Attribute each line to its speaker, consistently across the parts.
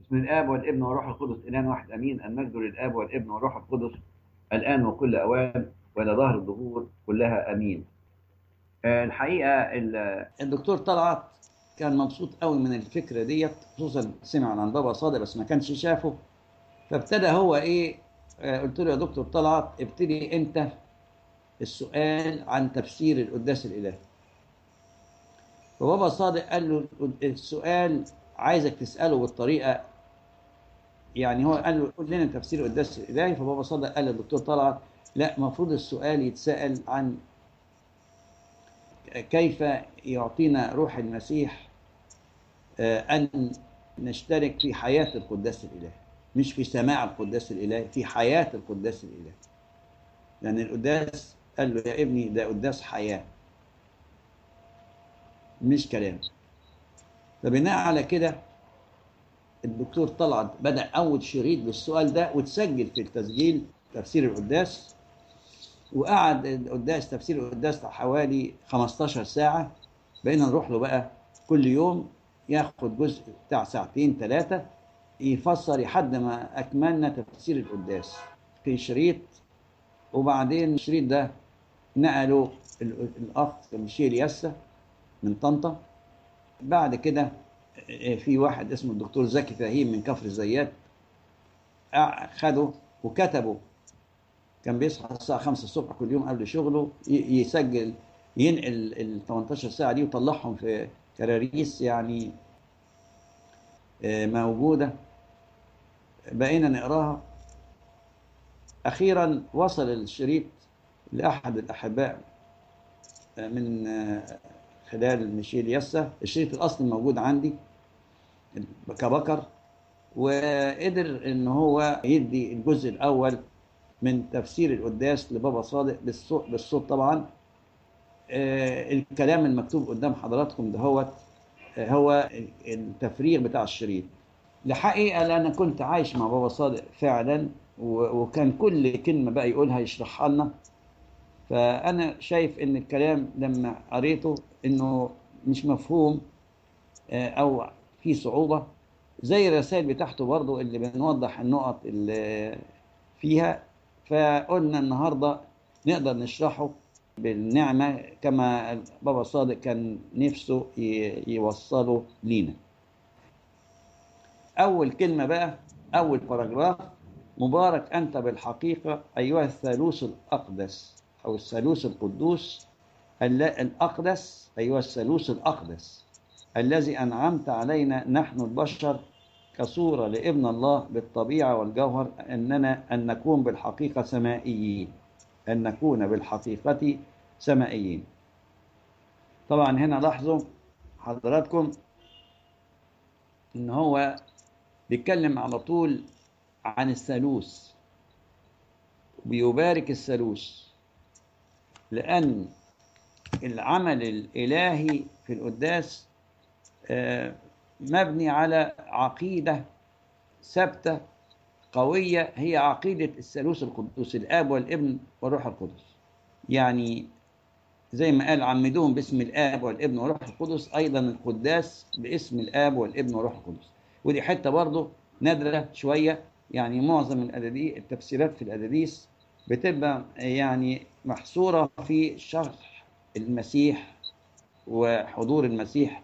Speaker 1: بسم الآب والابن والروح القدس إله واحد أمين المجد للآب والابن والروح القدس الآن وكل أوان وإلى ظهر الظهور كلها أمين آه، الحقيقة ال-
Speaker 2: الدكتور طلعت كان مبسوط قوي من الفكره ديت خصوصا سمع عن بابا صادق بس ما كانش شافه فابتدى هو ايه آه، قلت له يا دكتور طلعت ابتدي انت السؤال عن تفسير القداس الالهي فبابا صادق قال له السؤال عايزك تساله بالطريقه يعني هو قال له قول لنا تفسير القداس الالهي فبابا صادق قال للدكتور طلعت لا المفروض السؤال يتسال عن كيف يعطينا روح المسيح آه، أن نشترك في حياة القداس الإلهي مش في سماع القداس الإلهي في حياة القداس الإلهي لأن القداس قال له يا ابني ده قداس حياة مش كلام فبناء على كده الدكتور طلعت بدأ أول شريط بالسؤال ده وتسجل في التسجيل تفسير القداس وقعد القداس تفسير القداس حوالي 15 ساعة بقينا نروح له بقى كل يوم ياخد جزء بتاع ساعتين ثلاثة يفسر لحد ما أكملنا تفسير القداس في شريط وبعدين الشريط ده نقله ال- الأخ ميشيل ياسا من طنطا بعد كده في واحد اسمه الدكتور زكي فهيم من كفر الزيات خده وكتبه كان بيصحى الساعة 5 الصبح كل يوم قبل شغله ي- يسجل ينقل ال 18 ساعة دي ويطلعهم في كراريس يعني آه، موجودة بقينا نقراها أخيرا وصل الشريط لأحد الأحباء آه، من آه، خلال ميشيل يسا الشريط الأصلي موجود عندي كبكر وقدر ان هو يدي الجزء الاول من تفسير القداس لبابا صادق بالصوت, بالصوت طبعا آه، الكلام المكتوب قدام حضراتكم دهوت آه، هو التفريغ بتاع الشريط الحقيقة لأن أنا كنت عايش مع بابا صادق فعلا و- وكان كل كلمة بقى يقولها يشرحها لنا فأنا شايف إن الكلام لما قريته إنه مش مفهوم آه، أو في صعوبة زي الرسائل بتاعته برضو اللي بنوضح النقط اللي فيها فقلنا النهاردة نقدر نشرحه بالنعمة كما بابا صادق كان نفسه ي- يوصله لينا أول كلمة بقى أول باراجراف مبارك أنت بالحقيقة أيها الثالوث الأقدس أو الثالوث القدوس الل- الأقدس أيها الثالوث الأقدس الذي أنعمت علينا نحن البشر كصورة لابن الله بالطبيعة والجوهر أننا أن نكون بالحقيقة سمائيين أن نكون بالحقيقة سمائيين طبعا هنا لاحظوا حضراتكم ان هو بيتكلم على طول عن الثالوث بيبارك الثالوث لأن العمل الإلهي في القداس آه، مبني على عقيدة ثابتة قوية هي عقيدة الثالوث القدوس الآب والابن والروح القدس يعني زي ما قال عمدوهم باسم الآب والابن والروح القدس أيضا القداس باسم الآب والابن والروح القدس ودي حتة برضه نادرة شوية يعني معظم الأدادي التفسيرات في الأداديس بتبقى يعني محصورة في شرح المسيح وحضور المسيح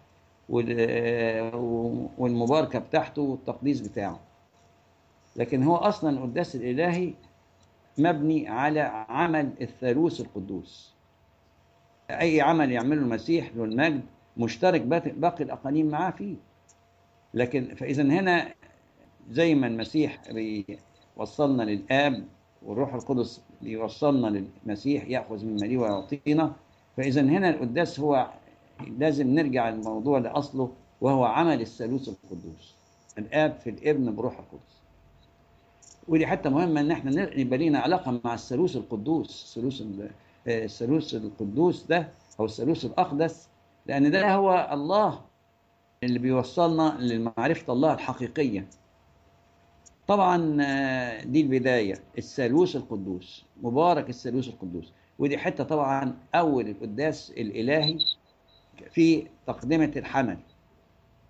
Speaker 2: وال- والمباركة بتاعته والتقديس بتاعه لكن هو أصلا القداس الإلهي مبني على عمل الثالوث القدوس أي عمل يعمله المسيح له المجد مشترك باقي باقي الأقانيم معاه فيه لكن فإذا هنا زي ما المسيح بيوصلنا للآب والروح القدس بيوصلنا للمسيح يأخذ من مليه ويعطينا فإذا هنا القداس هو لازم نرجع الموضوع لأصله وهو عمل الثالوث القدوس الآب في الابن بروح القدس ودي حتى مهمة إن احنا نر- يبقى لينا علاقة مع الثالوث القدوس الثالوث ال- آه، الثالوث القدوس ده أو الثالوث الأقدس لأن ده هو الله اللي بيوصلنا لمعرفة الله الحقيقية طبعا آه، دي البداية الثالوث القدوس مبارك الثالوث القدوس ودي حتة طبعا أول القداس الإلهي في تقدمة الحمل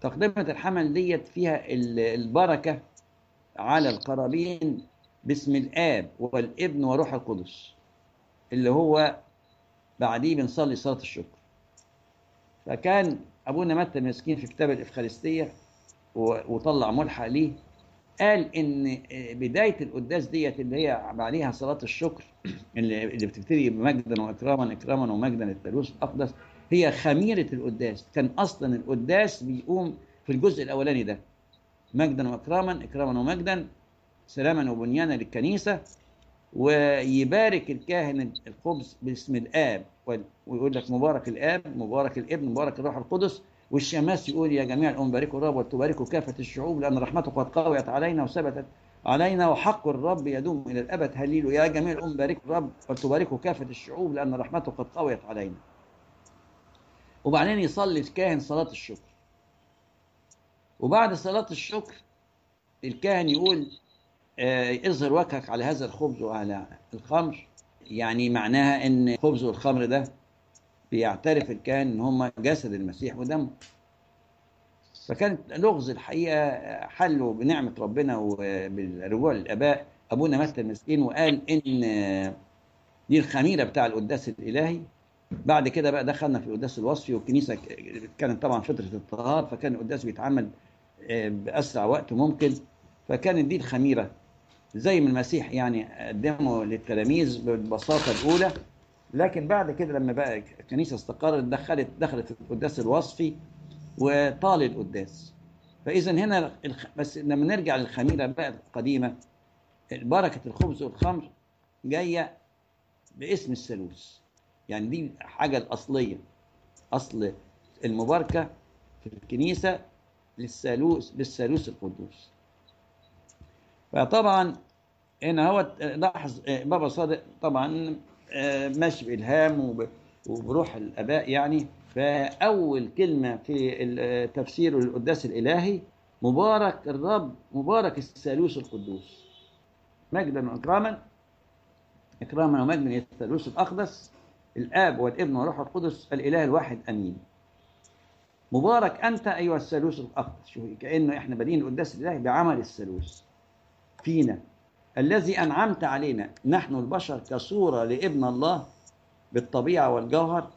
Speaker 2: تقدمة الحمل ديت فيها ال- البركة على القرابين باسم الآب والابن وروح القدس اللي هو بعديه بنصلي صلاة الشكر فكان أبونا متى المسكين في كتاب الإفخارستية و- وطلع ملحق ليه قال إن بداية القداس ديت اللي هي بعديها صلاة الشكر اللي اللي بتبتدي بمجدا وإكراما إكراما ومجدا للثالوث الأقدس هي خميرة القداس كان أصلا القداس بيقوم في الجزء الأولاني ده مجدا وإكراما إكراما ومجدا سلاما وبنيانا للكنيسة ويبارك الكاهن الخبز باسم الآب وال- ويقول لك مبارك الآب مبارك الابن مبارك الروح القدس والشماس يقول يا جميع الأمم باركوا الرب وتباركوا كافة الشعوب لأن رحمته قد قويت علينا وثبتت علينا وحق الرب يدوم إلى الأبد هليل يا جميع الأمم باركوا الرب وتباركوا كافة الشعوب لأن رحمته قد قويت علينا وبعدين يصلي الكاهن صلاة الشكر وبعد صلاة الشكر الكاهن يقول آه، اظهر وجهك على هذا الخبز وعلى الخمر يعني معناها ان الخبز والخمر ده بيعترف الكاهن ان هم جسد المسيح ودمه فكانت لغز الحقيقه حله بنعمه ربنا وبالرجوع للاباء ابونا متى المسكين وقال ان آه، دي الخميره بتاع القداس الالهي بعد كده بقى دخلنا في القداس الوصفي والكنيسه ك- كانت طبعا فتره الطهار فكان القداس بيتعمل آه، باسرع وقت ممكن فكانت دي الخميره زي ما المسيح يعني قدمه للتلاميذ بالبساطه الاولى لكن بعد كده لما بقى الكنيسه استقرت دخلت دخلت القداس الوصفي وطال القداس فاذا هنا الخ... بس لما نرجع للخميره بقى القديمه بركه الخبز والخمر جايه باسم الثالوث يعني دي حاجه الاصليه اصل المباركه في الكنيسه للثالوث للثالوث القدوس فطبعا هنا هو لاحظ آه، بابا صادق طبعا آه، ماشي بإلهام وب- وبروح الآباء يعني فأول كلمة في التفسير القداس الإلهي مبارك الرب مبارك الثالوث القدوس مجدا وإكراما إكراما ومجدا للثالوث الأقدس الآب والابن والروح القدس الإله الواحد أمين مبارك أنت أيها الثالوث الأقدس شوف كأنه إحنا بادئين القداس الإلهي بعمل الثالوث فينا الذي أنعمت علينا نحن البشر كصورة لابن الله بالطبيعة والجوهر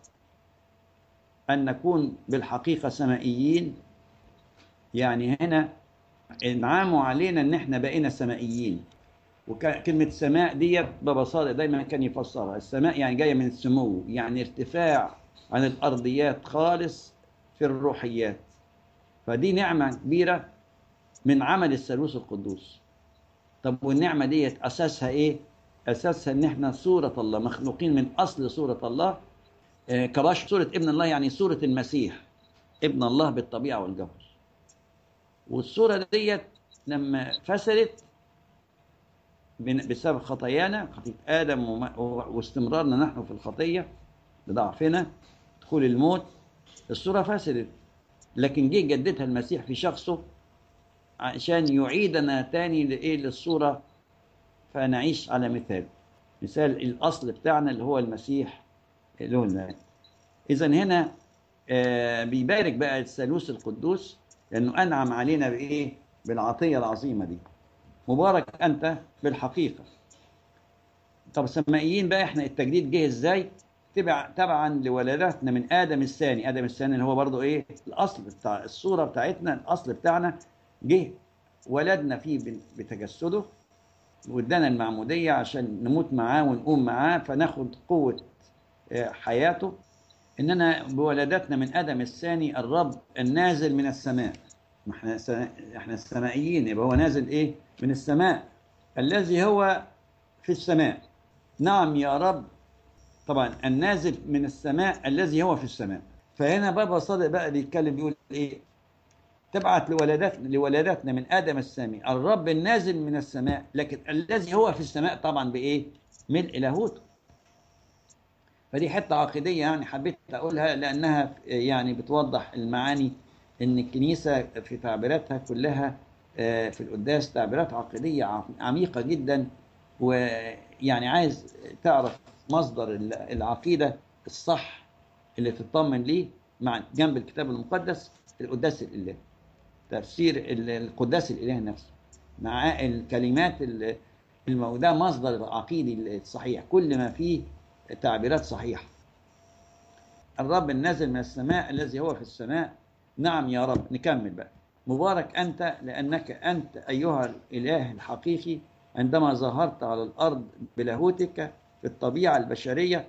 Speaker 2: أن نكون بالحقيقة سمائيين يعني هنا انعاموا علينا ان احنا بقينا سمائيين وكلمة سماء ديت بابا صادق دايما كان يفسرها السماء يعني جاية من السمو يعني ارتفاع عن الأرضيات خالص في الروحيات فدي نعمة كبيرة من عمل الثالوث القدوس طب والنعمة ديت أساسها إيه؟ أساسها إن إحنا صورة الله مخلوقين من أصل صورة الله آه، كبشر صورة ابن الله يعني صورة المسيح ابن الله بالطبيعة والجوهر والصورة ديت لما فسدت بن- بسبب خطايانا خطية آدم وما- واستمرارنا نحن في الخطية بضعفنا دخول الموت الصورة فسدت لكن جه جددها المسيح في شخصه عشان يعيدنا تاني لإيه للصورة فنعيش على مثال مثال الأصل بتاعنا اللي هو المسيح له المجد إذا هنا آه، بيبارك بقى الثالوث القدوس لأنه أنعم علينا بإيه بالعطية العظيمة دي مبارك أنت بالحقيقة طب السمائيين بقى احنا التجديد جه ازاي تبع تبعا لولادتنا من ادم الثاني ادم الثاني اللي هو برضو ايه الاصل بتاع الصوره بتاعتنا الاصل بتاعنا جه ولدنا فيه بن- بتجسده وادانا المعموديه عشان نموت معاه ونقوم معاه فناخد قوه آه، حياته اننا بولادتنا من ادم الثاني الرب النازل من السماء ما احنا س- احنا السمائيين يبقى هو نازل ايه من السماء الذي هو في السماء نعم يا رب طبعا النازل من السماء الذي هو في السماء فهنا بابا صادق بقى بيتكلم بيقول ايه تبعت لولادتنا لولادتنا من ادم السامي الرب النازل من السماء لكن الذي هو في السماء طبعا بايه ملء لاهوته فدي حته عقيديه يعني حبيت اقولها لانها يعني بتوضح المعاني ان الكنيسه في تعبيراتها كلها آه، في القداس تعبيرات عقيديه ع- عميقه جدا ويعني عايز تعرف مصدر ال- العقيده الصح اللي تطمن ليه مع جنب الكتاب المقدس القداس الالهي تفسير ال- القداس الإلهي نفسه مع الكلمات ال- الموجودة مصدر العقيدي الصحيح كل ما فيه تعبيرات صحيحة الرب النازل من السماء الذي هو في السماء نعم يا رب نكمل بقى مبارك أنت لأنك أنت أيها الإله الحقيقي عندما ظهرت على الأرض بلاهوتك في الطبيعة البشرية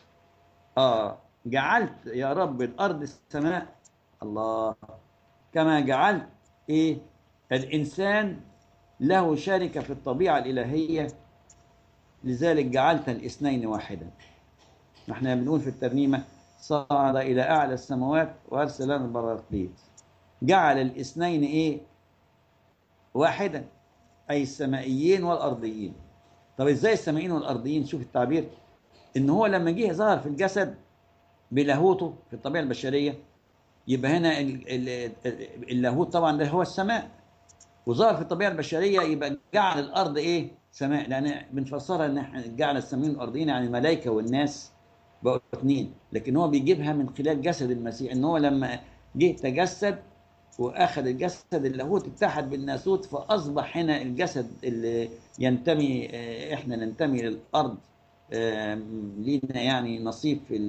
Speaker 2: آه جعلت يا رب الأرض السماء الله كما جعلت إيه الإنسان له شركة في الطبيعة الإلهية لذلك جعلت الاثنين واحدا احنا بنقول في الترنيمة صعد إلى أعلى السماوات وأرسل لنا البراقليط جعل الاثنين إيه واحدا أي السمائيين والأرضيين طب إزاي السمائيين والأرضيين شوف التعبير إن هو لما جه ظهر في الجسد بلاهوته في الطبيعة البشرية يبقى هنا ال- ال- ال- اللاهوت طبعا ده هو السماء وظهر في الطبيعة البشرية يبقى جعل الأرض إيه سماء لأن بنفسرها إن إحنا جعل السماويين والأرضيين يعني الملائكة والناس بقوا اثنين لكن هو بيجيبها من خلال جسد المسيح إن هو لما جه تجسد واخذ الجسد اللاهوت اتحد بالناسوت فاصبح هنا الجسد اللي ينتمي آه، احنا ننتمي للارض آم، لينا يعني نصيب في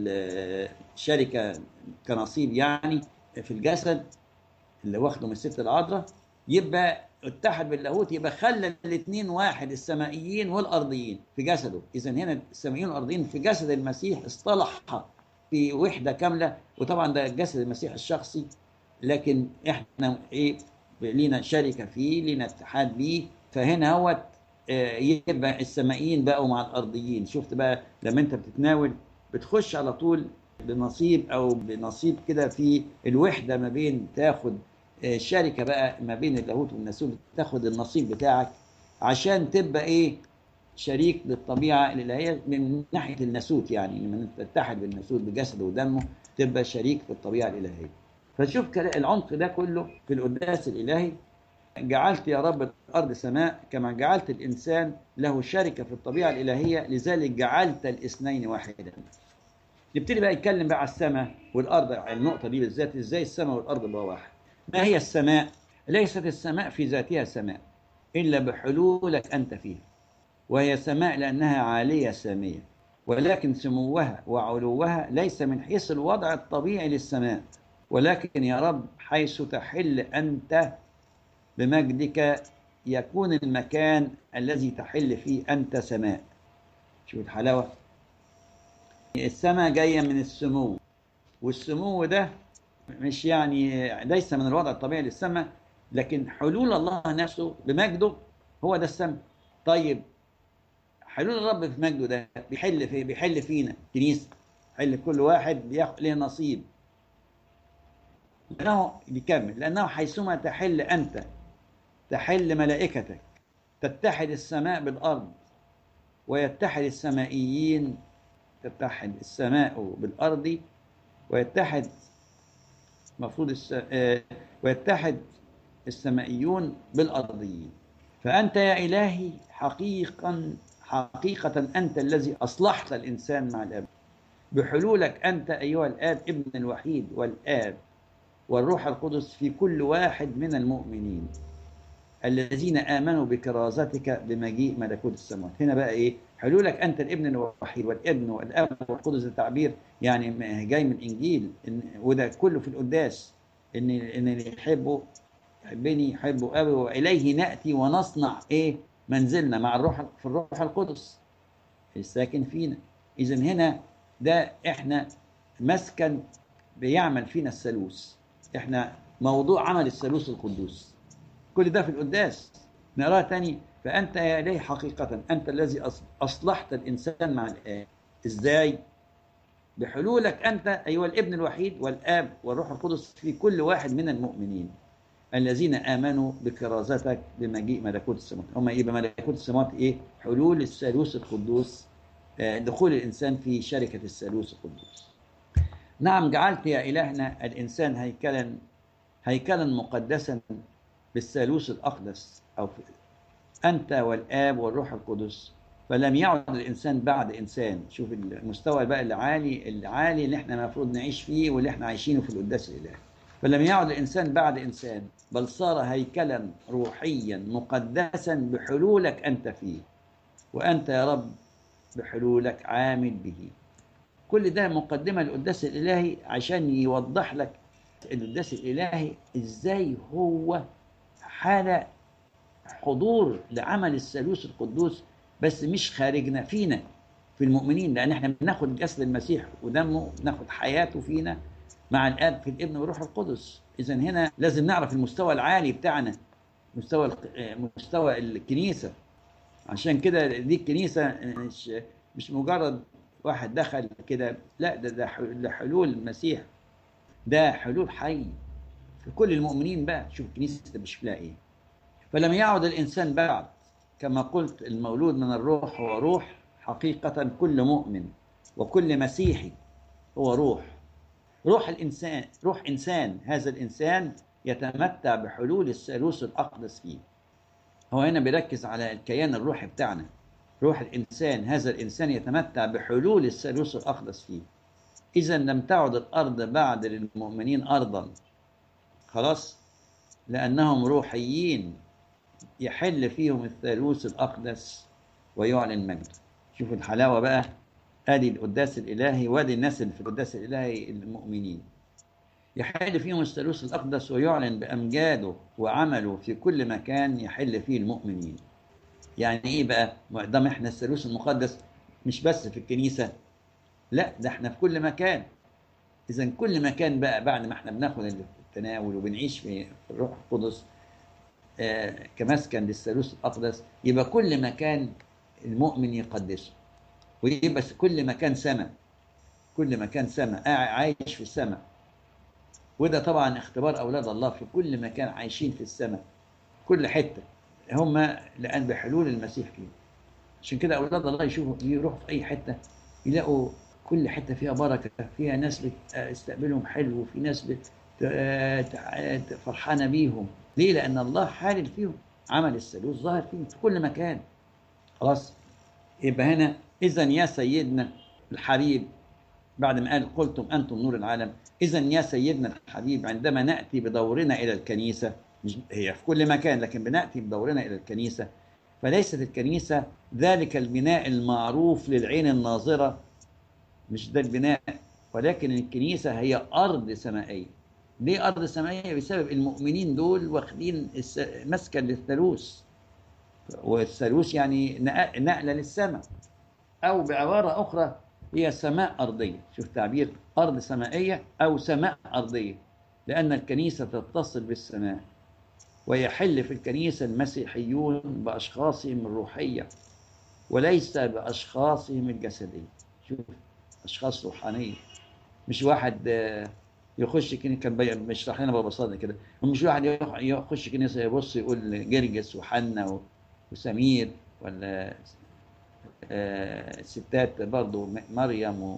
Speaker 2: الشركه كنصيب يعني في الجسد اللي واخده من الست العذراء يبقى اتحد باللاهوت يبقى خلى الاثنين واحد السمائيين والارضيين في جسده اذا هنا السمائيين والارضيين في جسد المسيح اصطلح في وحده كامله وطبعا ده جسد المسيح الشخصي لكن احنا ايه لينا شركه فيه لينا اتحاد بيه فهنا هو يبقى السمائيين بقوا مع الارضيين شفت بقى لما انت بتتناول بتخش على طول بنصيب او بنصيب كده في الوحده ما بين تاخد آه، شركه بقى ما بين اللاهوت والناسوت تاخد النصيب بتاعك عشان تبقى ايه شريك للطبيعه الالهيه من ناحيه الناسوت يعني لما انت تتحد بالناسوت بجسده ودمه تبقى شريك في الطبيعه الالهيه فشوف كلا- العمق ده كله في القداس الالهي جعلت يا رب الارض سماء كما جعلت الانسان له شركه في الطبيعه الالهيه لذلك جعلت الاثنين واحدا نبتدي بقى يتكلم بقى على السماء والارض النقطه دي بالذات ازاي السماء والارض بقى واحد ما هي السماء ليست السماء في ذاتها سماء الا بحلولك انت فيها وهي سماء لانها عاليه ساميه ولكن سموها وعلوها ليس من حيث الوضع الطبيعي للسماء ولكن يا رب حيث تحل انت بمجدك يكون المكان الذي تحل فيه انت سماء شوف الحلاوه السماء جايه من السمو والسمو ده مش يعني ليس من الوضع الطبيعي للسماء لكن حلول الله نفسه بمجده هو ده السماء طيب حلول الرب في مجده ده بيحل في بيحل فينا كنيسه حل كل واحد بياخد له نصيب لأنه بيكمل لأنه حيثما تحل أنت تحل ملائكتك تتحد السماء بالأرض ويتحد السمائيين تتحد السماء بالأرض ويتحد مفروض الس... آه، ويتحد السمائيون بالأرضيين فأنت يا إلهي حقيقا حقيقة أنت الذي أصلحت الإنسان مع الأب بحلولك أنت أيها الآب ابن الوحيد والآب والروح القدس في كل واحد من المؤمنين الذين آمنوا بكرازتك بمجيء ملكوت السماوات هنا بقى إيه حلولك أنت الابن الوحيد والابن والأب والقدس ده تعبير يعني م- جاي من الإنجيل إن وده كله في القداس إن إن اللي يحبه يحبني يحبه أبي وإليه نأتي ونصنع إيه منزلنا مع الروح في الروح القدس الساكن فينا إذا هنا ده إحنا مسكن بيعمل فينا الثالوث إحنا موضوع عمل الثالوث القدوس كل ده في القداس نقراها تاني فأنت يا إلهي حقيقة أنت الذي أص- أصلحت الإنسان مع الآب إزاي؟ بحلولك أنت أيها الابن الوحيد والآب والروح القدس في كل واحد من المؤمنين الذين آمنوا بكرازتك بمجيء ملكوت السماوات هم إيه بملكوت السماوات إيه؟ حلول الثالوث القدوس آه، دخول الإنسان في شركة الثالوث القدوس نعم جعلت يا إلهنا الإنسان هيكلا هيكلا مقدسا بالثالوث الأقدس أو في أنت والآب والروح القدس فلم يعد الإنسان بعد إنسان شوف المستوى بقى العالي العالي اللي احنا المفروض نعيش فيه واللي احنا عايشينه في القداس الإلهي فلم يعد الإنسان بعد إنسان بل صار هيكلا روحيا مقدسا بحلولك أنت فيه وأنت يا رب بحلولك عامل به كل ده مقدمة للقداس الإلهي عشان يوضح لك القداس الإلهي إزاي هو حالة حضور لعمل الثالوث القدوس بس مش خارجنا فينا في المؤمنين لأن احنا بناخد جسد المسيح ودمه بناخد حياته فينا مع الآب في الابن والروح القدس إذا هنا لازم نعرف المستوى العالي بتاعنا مستوى مستوى الكنيسة عشان كده دي الكنيسة مش مش مجرد واحد دخل كده لا ده ده حلول المسيح ده حلول حي في كل المؤمنين بقى شوف الكنيسة بشكلها ايه فلم يعد الإنسان بعد كما قلت المولود من الروح هو روح حقيقة كل مؤمن وكل مسيحي هو روح روح الإنسان روح إنسان هذا الإنسان يتمتع بحلول الثالوث الأقدس فيه هو هنا بيركز على الكيان الروحي بتاعنا روح الإنسان هذا الإنسان يتمتع بحلول الثالوث الأقدس فيه إذا لم تعد الأرض بعد للمؤمنين أرضا خلاص لأنهم روحيين يحل فيهم الثالوث الأقدس ويعلن مجده شوفوا الحلاوة بقى ادي القداس الالهي وادي الناس اللي في القداس الالهي المؤمنين يحل فيهم الثالوث الاقدس ويعلن بامجاده وعمله في كل مكان يحل فيه المؤمنين يعني ايه بقى دام احنا الثالوث المقدس مش بس في الكنيسه لا ده احنا في كل مكان اذا كل مكان بقى بعد ما احنا بناخد التناول وبنعيش في الروح القدس آه كمسكن للثالوث الاقدس يبقى كل مكان المؤمن يقدسه ويبقى كل مكان سماء كل مكان سماء عايش في السماء وده طبعا اختبار اولاد الله في كل مكان عايشين في السماء كل حته هم لان بحلول المسيح فيه عشان كده اولاد الله يشوفوا يروحوا في اي حته يلاقوا كل حته فيها بركه فيها ناس بتستقبلهم حلو وفي ناس بت فرحانه بيهم ليه لان الله حالل فيهم عمل الثالوث ظاهر فيهم في كل مكان خلاص يبقى هنا إذا يا سيدنا الحبيب بعد ما قال قلتم أنتم نور العالم إذا يا سيدنا الحبيب عندما نأتي بدورنا إلى الكنيسة مش هي في كل مكان لكن بنأتي بدورنا إلى الكنيسة فليست الكنيسة ذلك البناء المعروف للعين الناظرة مش ده البناء ولكن الكنيسة هي أرض سمائية ليه أرض سمائية بسبب المؤمنين دول واخدين مسكن للثالوث والثالوث يعني نقلة للسماء أو بعبارة أخرى هي سماء أرضية شوف تعبير أرض سمائية أو سماء أرضية لأن الكنيسة تتصل بالسماء ويحل في الكنيسة المسيحيون بأشخاصهم الروحية وليس بأشخاصهم الجسدية شوف أشخاص روحانية مش واحد يخش كنيسة كان بيشرح لنا ببساطة كده مش واحد يخش كنيسة يبص يقول جرجس وحنا وسمير ولا آه ستات برضو مريم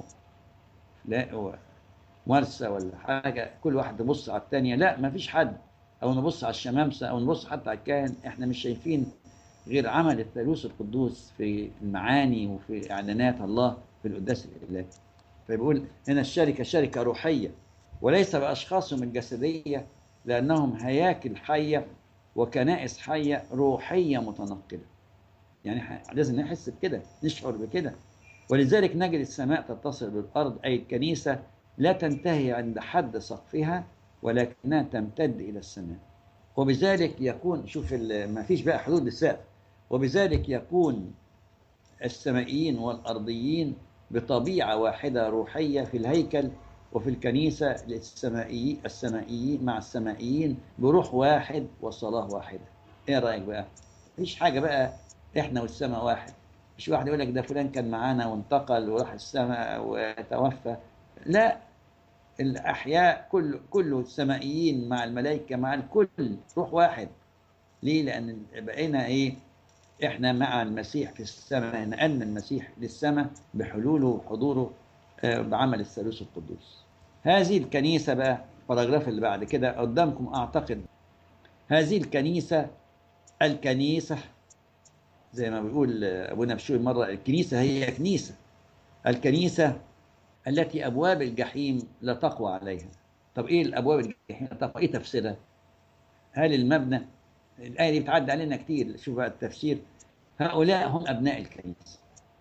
Speaker 2: ومرسى ولا حاجة كل واحد يبص على الثانية لا ما فيش حد أو نبص على الشمامسة أو نبص حتى على الكاهن إحنا مش شايفين غير عمل الثالوث القدوس في المعاني وفي إعلانات الله في القداس الإلهي فبيقول هنا الشركة شركة روحية وليس بأشخاصهم الجسدية لأنهم هياكل حية وكنائس حية روحية متنقلة يعني لازم نحس بكده نشعر بكده ولذلك نجد السماء تتصل بالأرض أي الكنيسة لا تنتهي عند حد سقفها ولكنها تمتد إلى السماء وبذلك يكون شوف ما فيش بقى حدود للسقف وبذلك يكون السمائيين والأرضيين بطبيعة واحدة روحية في الهيكل وفي الكنيسة للسمائي السمائيين مع السمائيين بروح واحد وصلاة واحدة ايه رأيك بقى مفيش حاجة بقى احنا والسماء واحد مش واحد يقول لك ده فلان كان معانا وانتقل وراح السماء وتوفى لا الأحياء كل كله السمائيين مع الملائكة مع الكل روح واحد ليه لأن بقينا ايه احنا مع المسيح في السماء نقلنا المسيح للسماء بحلوله وحضوره بعمل الثالوث القدوس هذه الكنيسة بقى الباراجراف اللي بعد كده قدامكم أعتقد هذه الكنيسة الكنيسة زي ما بيقول أبونا بشوي مرة الكنيسة هي كنيسة الكنيسة التي أبواب الجحيم لا تقوى عليها طب ايه الابواب الجحيم طب ايه تفسيرها هل المبنى الايه دي بتعدي علينا كتير شوف بقى التفسير هؤلاء هم ابناء الكنيسه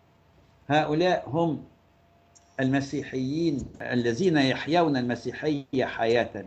Speaker 2: هؤلاء هم المسيحيين الذين يحيون المسيحيه حياه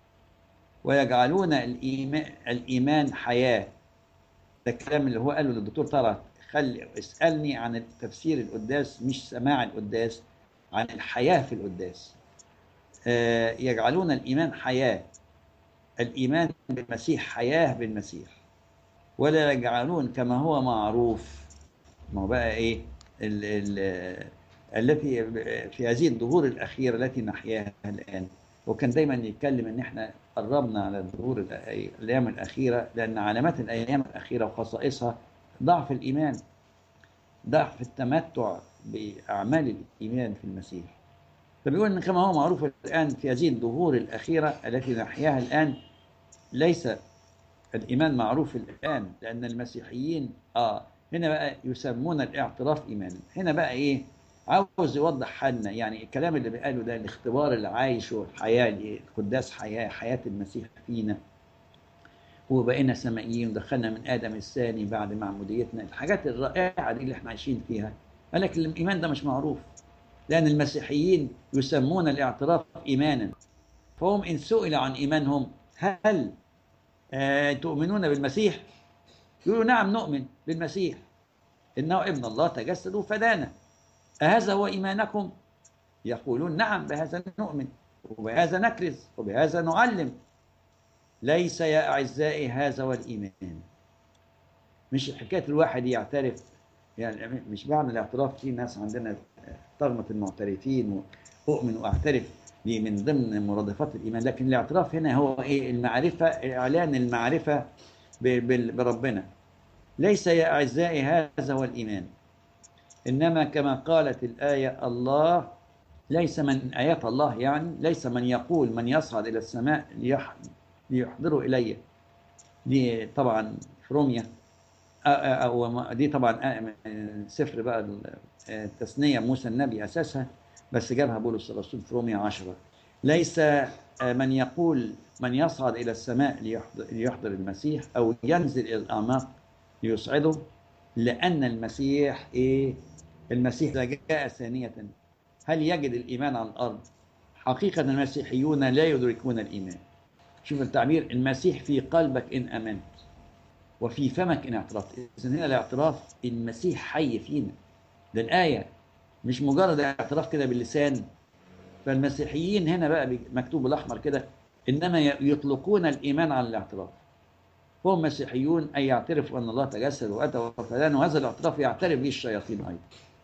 Speaker 2: ويجعلون الايمان الايمان حياه ده الكلام اللي هو قاله للدكتور طلعت خلي اسالني عن تفسير القداس مش سماع القداس عن الحياه في القداس آه، يجعلون الايمان حياه الايمان بالمسيح حياه بالمسيح ولا يجعلون كما هو معروف ما هو بقى ايه ال ال التي في هذه الظهور الاخيره التي نحياها الان وكان دايما يتكلم ان احنا قربنا على الظهور الأ- الايام الاخيره لان علامات الايام الاخيره وخصائصها ضعف الايمان ضعف التمتع باعمال الايمان في المسيح فبيقول ان كما هو معروف الان في هذه الظهور الاخيره التي نحياها الان ليس الايمان معروف الان لان المسيحيين اه هنا بقى يسمون الاعتراف ايمانا هنا بقى ايه عاوز يوضح حالنا يعني الكلام اللي بيقاله ده الاختبار اللي عايشه الحياه اللي القداس حياه حياه المسيح فينا وبقينا سمائيين ودخلنا من ادم الثاني بعد معموديتنا الحاجات الرائعه دي اللي احنا عايشين فيها قال لك الايمان ده مش معروف لان المسيحيين يسمون الاعتراف ايمانا فهم ان سئل عن ايمانهم هل آه تؤمنون بالمسيح يقولوا نعم نؤمن بالمسيح انه ابن الله تجسد وفدانا أهذا هو إيمانكم؟ يقولون نعم بهذا نؤمن وبهذا نكرز وبهذا نعلم ليس يا أعزائي هذا هو الإيمان مش حكاية الواحد يعترف يعني مش معنى الاعتراف في ناس عندنا طغمة المعترفين وأؤمن وأعترف دي من ضمن مرادفات الإيمان لكن الاعتراف هنا هو إيه المعرفة إعلان المعرفة ب- بال- بربنا ليس يا أعزائي هذا هو الإيمان إنما كما قالت الآية الله ليس من آيات الله يعني ليس من يقول من يصعد إلى السماء ليح- ليحضره إلي دي طبعا في روميا آه، آه، أو ما- دي طبعا آه، من سفر بقى ال- آه، التثنية موسى النبي أساسها بس جابها بولس الرسول في روميا عشرة ليس آه، من يقول من يصعد إلى السماء ليحضر, ليحضر المسيح أو ينزل إلى الأعماق ليصعده لأن المسيح إيه المسيح إذا جاء ثانية هل يجد الإيمان على الأرض حقيقة المسيحيون لا يدركون الإيمان شوف التعبير المسيح في قلبك إن أمنت وفي فمك إن اعترفت إذن هنا الاعتراف المسيح حي فينا ده الآية مش مجرد اعتراف كده باللسان فالمسيحيين هنا بقى بي- مكتوب بالأحمر كده إنما ي- يطلقون الإيمان على الاعتراف هم مسيحيون أي يعترفوا أن الله تجسد وأتى وفدان وهذا الاعتراف يعترف به الشياطين أيضا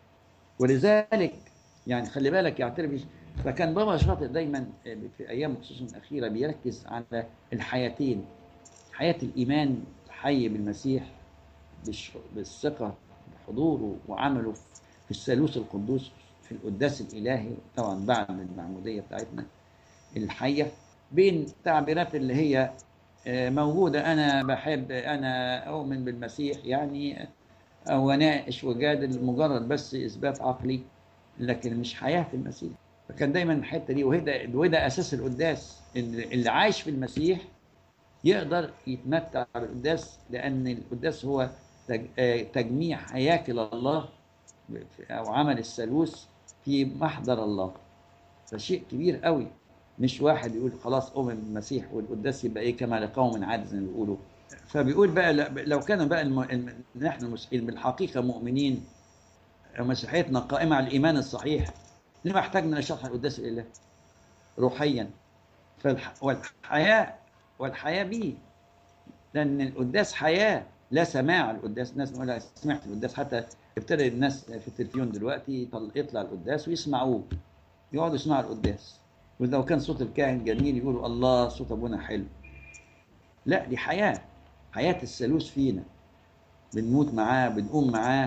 Speaker 2: ولذلك يعني خلي بالك يعترف به فكان بابا شاطئ دايما في أيام خصوصا الأخيرة بيركز على الحياتين حياة الإيمان حي بالمسيح بالش- بالثقة بحضوره وعمله في الثالوث القدوس في القداس الإلهي طبعا بعد المعمودية بتاعتنا الحية بين التعبيرات اللي هي آه، موجودة أنا بحب أنا أؤمن بالمسيح يعني أو أناقش وجادل مجرد بس إثبات عقلي لكن مش حياة في المسيح فكان دايما الحتة دي وهي وده أساس القداس إن اللي عايش في المسيح يقدر يتمتع بالقداس لأن القداس هو تج- آه، تجميع هياكل الله أو عمل الثالوث في محضر الله فشيء كبير قوي مش واحد يقول خلاص أؤمن بالمسيح والقداس يبقى إيه كما لقوم عاد زي ما بيقولوا فبيقول بقى ل- لو كانوا بقى الم... الم... نحن المسيحيين بالحقيقة مؤمنين مسيحيتنا قائمة على الإيمان الصحيح لما احتاجنا لشرح القداس الإلهي روحيا فالح... والحياة والحياة به لأن القداس حياة لا سماع القداس الناس بيقولوا سمعت القداس حتى ابتدى الناس في التلفزيون دلوقتي يطل- يطلع القداس ويسمعوه يقعدوا يسمعوا القداس ولو كان صوت الكاهن جميل يقولوا الله صوت ابونا حلو لا دي حياه حياه الثالوث فينا بنموت معاه بنقوم معاه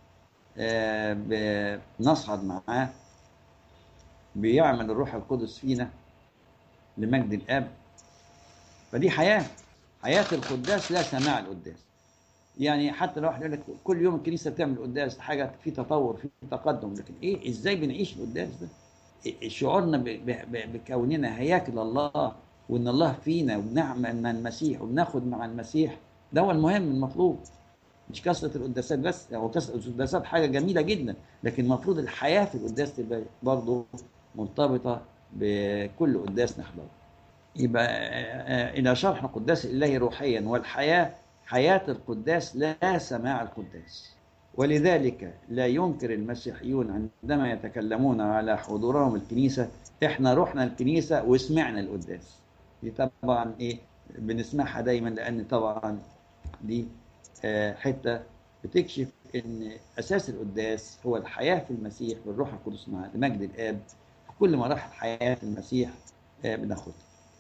Speaker 2: آه، بنصعد معاه بيعمل الروح القدس فينا لمجد الاب فدي حياه حياه القداس لا سماع القداس يعني حتى لو واحد يقول لك كل يوم الكنيسه بتعمل قداس حاجه في تطور في تقدم لكن ايه ازاي بنعيش القداس ده شعورنا ب- ب- ب- بكوننا هياكل الله وان الله فينا وبنعمل مع المسيح وبناخد مع المسيح ده هو المهم المطلوب مش كثره القداسات بس هو كثره القداسات حاجه جميله جدا لكن المفروض الحياه في القداس تبقى برضه مرتبطه بكل قداس نحضره يبقى آه، آه، الى شرح القداس الالهي روحيا والحياه حياه القداس لا سماع القداس ولذلك لا ينكر المسيحيون عندما يتكلمون على حضورهم الكنيسه احنا رحنا الكنيسه وسمعنا القداس دي طبعا ايه بنسمعها دايما لان طبعا دي آه، حته بتكشف ان اساس القداس هو الحياه في المسيح بالروح القدس مع مجد الاب في كل مراحل حياه المسيح آه، بناخدها.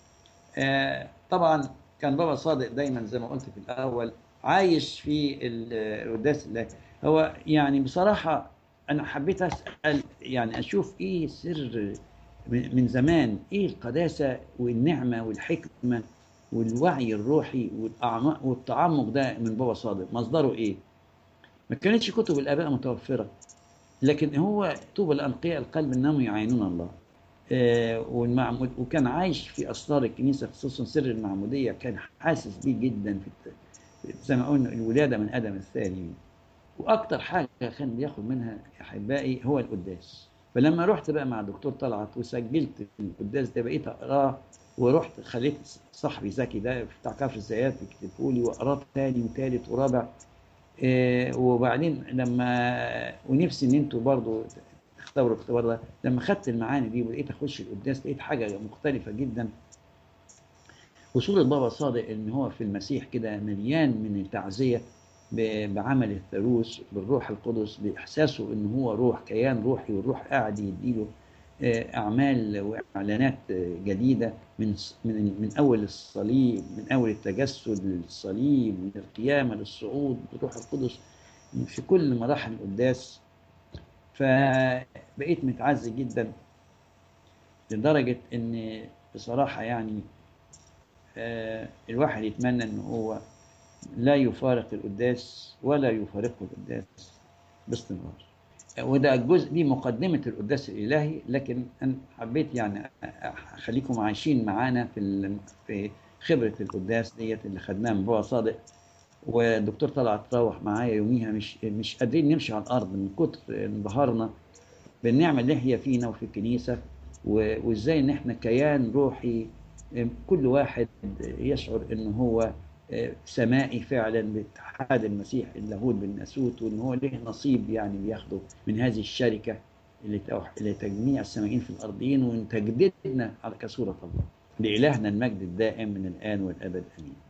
Speaker 2: آه، طبعا كان بابا صادق دايما زي ما قلت في الاول عايش في ال- القداس الله هو يعني بصراحه انا حبيت اسال يعني اشوف ايه سر من من زمان ايه القداسه والنعمه والحكمه والوعي الروحي والاعماق والتعمق ده من بابا صادق مصدره ايه؟ ما كانتش كتب الاباء متوفره لكن هو طوبى الانقياء القلب انهم يعينون الله آه، والمعمود وكان عايش في اسرار الكنيسه خصوصا سر المعموديه كان حاسس بيه جدا في الت- زي ما قلنا الولاده من ادم الثاني واكتر حاجه كان بياخد منها احبائي هو القداس فلما رحت بقى مع الدكتور طلعت وسجلت القداس ده بقيت اقراه ورحت خليت صاحبي زكي ده بتاع كفر الزيات يكتبه لي واقراه تاني وتالت ورابع إيه وبعدين لما ونفسي ان انتوا برضو تختبروا الاختبار ده لما خدت المعاني دي ولقيت اخش القداس لقيت حاجه مختلفه جدا وصول البابا صادق ان هو في المسيح كده مليان من التعزيه ب- بعمل الثالوث بالروح القدس باحساسه ان هو روح كيان روحي والروح قاعد يديله آه، اعمال واعلانات آه، جديده من من من اول الصليب من اول التجسد للصليب من القيامه للصعود بالروح القدس في كل مراحل القداس فبقيت متعزي جدا لدرجه ان بصراحه يعني آه، الواحد يتمنى ان هو لا يفارق القداس ولا يفارقه القداس باستمرار وده الجزء دي مقدمة القداس الإلهي لكن أنا حبيت يعني أخليكم عايشين معانا في ال- في خبرة القداس ديت اللي خدناها من بابا صادق والدكتور طلعت روح معايا يوميها مش مش قادرين نمشي على الأرض من كتر انبهارنا بالنعمة اللي هي فينا وفي الكنيسة و- وإزاي إن إحنا كيان روحي كل واحد يشعر إن هو سمائي فعلا باتحاد المسيح اللاهوت بالناسوت وان هو له نصيب يعني بياخده من هذه الشركه اللي توح- اللي تجميع السمائيين في الارضين وان تجددنا على كصوره الله. لالهنا المجد الدائم من الان والابد امين.